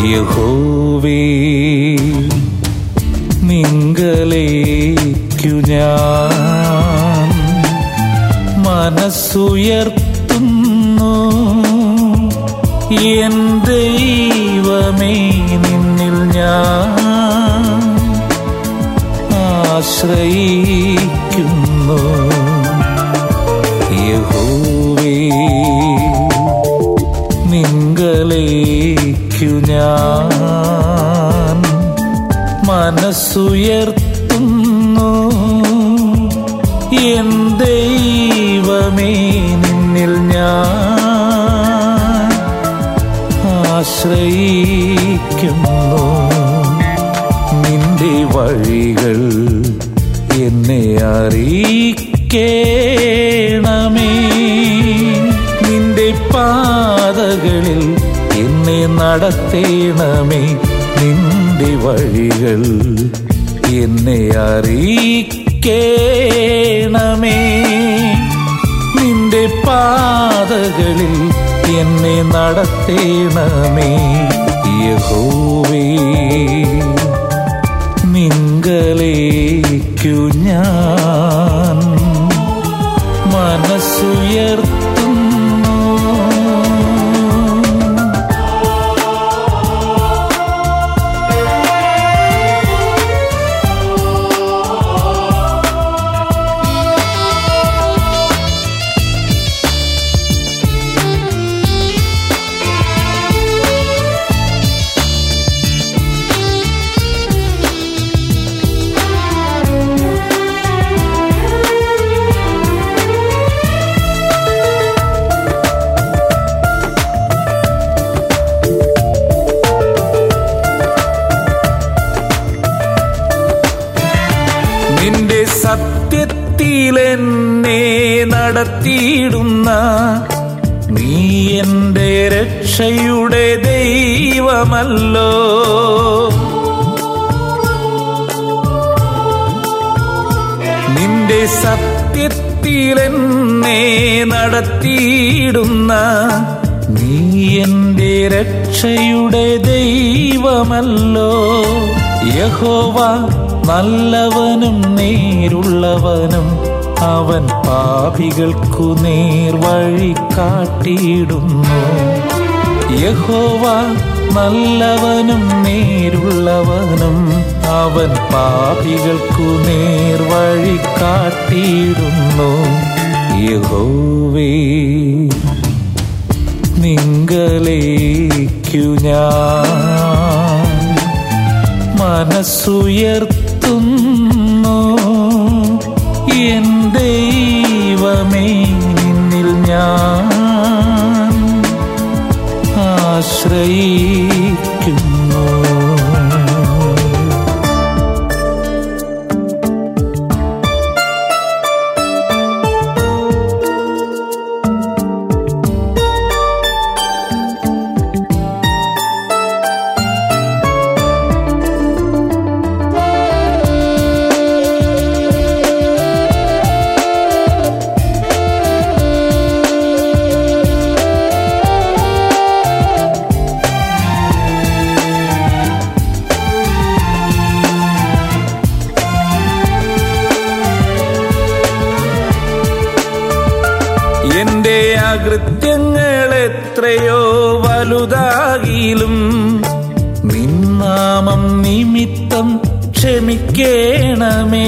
യഹോവേ നിങ്കലേക്കു ഞാൻ മനസ്സുയർത്തുന്നു എൻ ദൈവമേ നിന്നിൽ ഞാൻ ആശ്രയിക്കുന്നു യഹോവേ നിങ്കലേക്കു ഞാൻ മനസ്സുയർത്തുന്നു എൻ ദൈവമേ നിന്നിൽ ഞാൻ ആശ്രയിക്കുന്നു നിന്റെ വഴികൾ എന്നെ അറിയിക്കേണമേ നിന്റെ പാതകളിൽ എന്നെ നടത്തേണമേ നിന്റെ വഴികൾ എന്നെ അറിയിക്കേണമേ നിന്റെ പാതകളിൽ എന്നെ നടത്തേണമേ യഹോവേ നിങ്കലേക്കു ഞാൻ മനസ്സുയർത്തുന്നു നിന്റെ സത്യത്തിൽ എന്നെ നടത്തിയിടുന്ന നീ എന്റെ രക്ഷയുടെ ദൈവമല്ലോ നിന്റെ സത്യത്തിൽ എന്നെ നടത്തിയിടുന്ന നീ എന്റെ രക്ഷയുടെ ദൈവമല്ലോ യഹോവ നല്ലവനും നേരുള്ളവനും അവൻ പാപികൾക്കു നേർവഴി കാട്ടിയിടുന്നു യഹോവ നല്ലവനും നേരുള്ളവനും അവൻ പാപികൾക്കു നേർവഴി കാട്ടിയിടുന്നു യഹോവേ നിങ്കലേക്കു ഞാൻ മനസ്സുയർത്തുന്നു എൻ ദൈവമേ നിന്നിൽ ഞാൻ ആശ്രയിക്കുന്നു എന്റെ അകൃത്യങ്ങൾ എത്രയോ വലുതാകിലും നിന്നാമം നിമിത്തം ക്ഷമിക്കേണമേ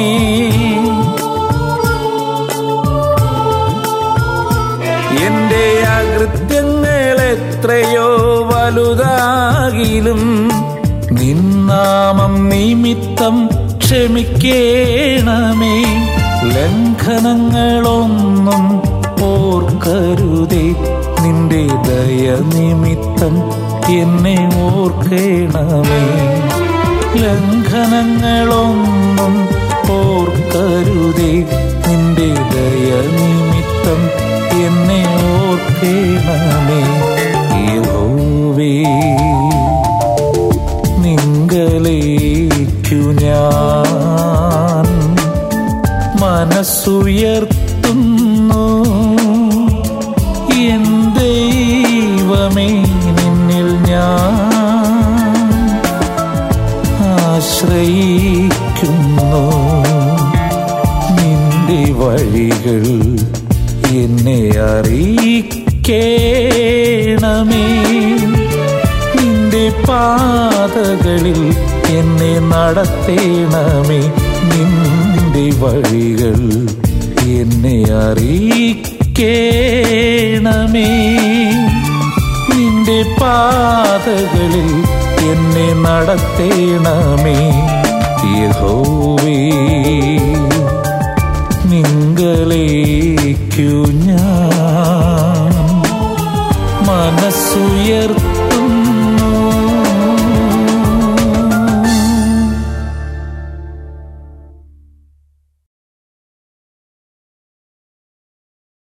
എന്റെ അകൃത്യങ്ങൾ എത്രയോ വലുതാകിലും നിന്നാമം നിമിത്തം ക്ഷമിക്കേണമേ ലംഘനങ്ങളൊന്നും ഓർക്കരുതേ നിന്റെ ദയനിമിത്തം എന്നെ ഓർക്കേണമേ ലംഘനങ്ങളൊന്നും ഓർക്കരുതേ നിന്റെ ദയനിമിത്തം എന്നെ ഓർക്കേണമേ യഹോവേ നിങ്കലേക്കു ഞാൻ മനസ്സുയർത്തുന്നു എൻ ദൈവമേ നിന്നിൽ ഞാൻ ആശ്രയിക്കുന്നു നിന്റെ വഴികൾ എന്നെ അറിയിക്കേണമേ നിന്റെ പാതകളിൽ എന്നെ നടത്തേണമേ നിന്റെ വഴികൾ എന്നെ അറിയിക്കേണമേ നിന്റെ പാതകളിൽ എന്നെ നടത്തേണമേ യഹോവേ നിങ്ങളേക്കു ഞാൻ മനസ്സുയർത്തി